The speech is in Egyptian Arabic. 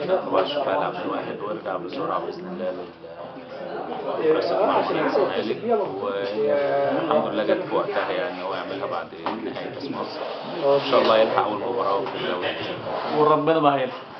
24 في عبد الواحد وارجع بسرعه باذن الله للمدرسه مع فريق الزمالك والحمد لله جت في وقتها يعني هو يعملها بعد نهائي كاس مصر ان شاء الله يلحق اول مباراه في الدوري وربنا ما هيلحق